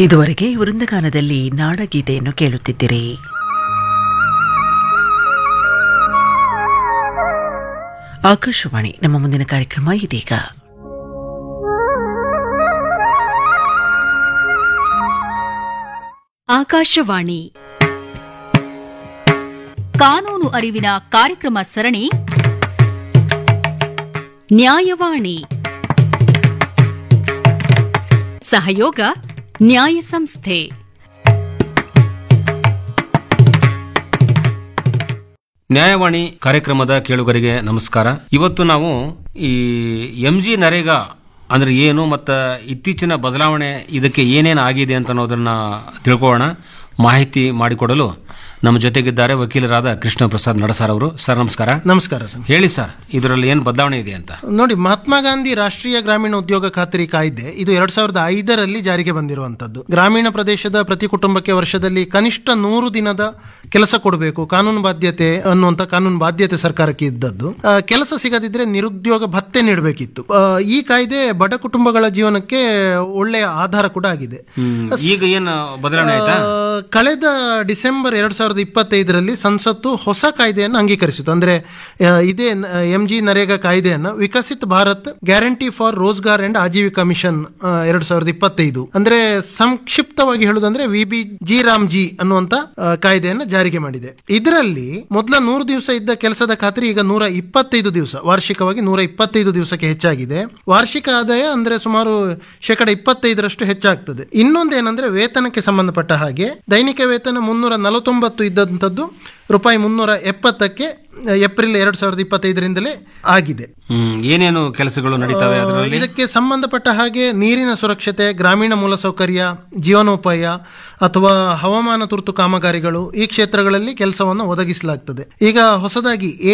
ಇದುವರೆಗೆ ವೃಂದಗಾನದಲ್ಲಿ ನಾಡಗೀತೆಯನ್ನು ಕೇಳುತ್ತಿದ್ದಿರಿ ಆಕಾಶವಾಣಿ ನಮ್ಮ ಮುಂದಿನ ಕಾರ್ಯಕ್ರಮ ಇದೀಗ ಆಕಾಶವಾಣಿ ಕಾನೂನು ಅರಿವಿನ ಕಾರ್ಯಕ್ರಮ ಸರಣಿ ನ್ಯಾಯವಾಣಿ ಸಹಯೋಗ ನ್ಯಾಯ ಸಂಸ್ಥೆ ನ್ಯಾಯವಾಣಿ ಕಾರ್ಯಕ್ರಮದ ಕೇಳುಗರಿಗೆ ನಮಸ್ಕಾರ ಇವತ್ತು ನಾವು ಈ ಎಂ ಜಿ ನರೇಗಾ ಅಂದ್ರೆ ಏನು ಮತ್ತು ಇತ್ತೀಚಿನ ಬದಲಾವಣೆ ಇದಕ್ಕೆ ಏನೇನು ಆಗಿದೆ ಅಂತ ಅನ್ನೋದನ್ನ ತಿಳ್ಕೊಳ್ಳೋಣ ಮಾಹಿತಿ ಮಾಡಿಕೊಡಲು ನಮ್ಮ ಜೊತೆಗಿದ್ದಾರೆ ವಕೀಲರಾದ ಕೃಷ್ಣ ಪ್ರಸಾದ್ ನಡಸಾರ್ ಅವರು ಸರ್ ನಮಸ್ಕಾರ ನಮಸ್ಕಾರ ಸರ್ ಹೇಳಿ ಸರ್ ಇದರಲ್ಲಿ ಏನು ಬದಲಾವಣೆ ಇದೆ ಅಂತ ನೋಡಿ ಮಹಾತ್ಮ ಗಾಂಧಿ ರಾಷ್ಟ್ರೀಯ ಗ್ರಾಮೀಣ ಉದ್ಯೋಗ ಖಾತ್ರಿ ಕಾಯ್ದೆ ಇದು ಎರಡ್ ಸಾವಿರದ ಐದರಲ್ಲಿ ಜಾರಿಗೆ ಬಂದಿರುವಂತದ್ದು ಗ್ರಾಮೀಣ ಪ್ರದೇಶದ ಪ್ರತಿ ಕುಟುಂಬಕ್ಕೆ ವರ್ಷದಲ್ಲಿ ಕನಿಷ್ಠ ನೂರು ದಿನದ ಕೆಲಸ ಕೊಡಬೇಕು ಕಾನೂನು ಬಾಧ್ಯತೆ ಅನ್ನುವಂತ ಕಾನೂನು ಬಾಧ್ಯತೆ ಸರ್ಕಾರಕ್ಕೆ ಇದ್ದದ್ದು ಆ, ಕೆಲಸ ಸಿಗದಿದ್ರೆ ನಿರುದ್ಯೋಗ ಭತ್ತೆ ನೀಡಬೇಕಿತ್ತು ಆ, ಈ ಕಾಯ್ದೆ ಬಡ ಕುಟುಂಬಗಳ ಜೀವನಕ್ಕೆ ಒಳ್ಳೆಯ ಆಧಾರ ಕೂಡ ಆಗಿದೆ ಈಗ ಏನು ಬದಲಾವಣೆ ಆಯ್ತಾ ಆ, ಕಳೆದ ಡಿಸೆಂಬರ್ ಎರಡ್ ಸಾವಿರದ ಇಪ್ಪತ್ತೈದರಲ್ಲಿ ಸಂಸತ್ತು ಹೊಸ ಕಾಯ್ದೆಯನ್ನು ಅಂಗೀಕರಿಸಿತು ಅಂದ್ರೆ ಆ, ಇದೇ ಎಂ ಜಿ ನರೇಗಾ ಕಾಯ್ದೆಯನ್ನು Viksit Bharat guarantee for Rozgar and Ajeevika mission ಎರಡ್ ಸಾವಿರದ ಇಪ್ಪತ್ತೈದು ಅಂದ್ರೆ ಸಂಕ್ಷಿಪ್ತವಾಗಿ ಹೇಳುದಂದ್ರೆ V B G RAM G ಅನ್ನುವಂತ ಆ, ಕಾಯ್ದೆಯನ್ನು ಜಾರಿಗೆ ಮಾಡಿದೆ ಇದರಲ್ಲಿ ಮೊದಲ ನೂರು ದಿವಸ ಇದ್ದ ಕೆಲಸದ ಖಾತ್ರಿ ಈಗ ನೂರ ಇಪ್ಪತ್ತೈದು ದಿವಸ ವಾರ್ಷಿಕವಾಗಿ ನೂರ ಇಪ್ಪತ್ತೈದು ದಿವಸಕ್ಕೆ ಹೆಚ್ಚಾಗಿದೆ ವಾರ್ಷಿಕ ಆದಾಯ ಅಂದ್ರೆ ಸುಮಾರು ಶೇಕಡ ಇಪ್ಪತ್ತೈದರಷ್ಟು ಹೆಚ್ಚಾಗ್ತದೆ ಇನ್ನೊಂದೇನಂದ್ರೆ ವೇತನಕ್ಕೆ ಸಂಬಂಧಪಟ್ಟ ಹಾಗೆ ದೈನಿಕ ವೇತನ ಮುನ್ನೂರ ನಲವತ್ತೊಂಬತ್ತು ಇದ್ದಂಥದ್ದು ರೂಪಾಯಿ ಮುನ್ನೂರ ಎಪ್ಪತ್ತಕ್ಕೆ ಅಹ್, ಏಪ್ರಿಲ್ ಎರಡ್ ಸಾವಿರದ ಇಪ್ಪತ್ತೈದರಿಂದಲೇ ಆಗಿದೆ ಹ್ಮ್ ಏನೇನು ಕೆಲಸಗಳು ನಡೀತವೆ ಅದರಲ್ಲಿ ಇದಕ್ಕೆ ಸಂಬಂಧಪಟ್ಟ ಹಾಗೆ ನೀರಿನ ಸುರಕ್ಷತೆ ಗ್ರಾಮೀಣ ಮೂಲಸೌಕರ್ಯ ಜೀವನೋಪಾಯ ಅಥವಾ ಹವಾಮಾನ ತುರ್ತು ಕಾಮಗಾರಿಗಳು ಈ ಕ್ಷೇತ್ರಗಳಲ್ಲಿ ಕೆಲಸವನ್ನು ಒದಗಿಸಲಾಗ್ತದೆ ಈಗ ಹೊಸದಾಗಿ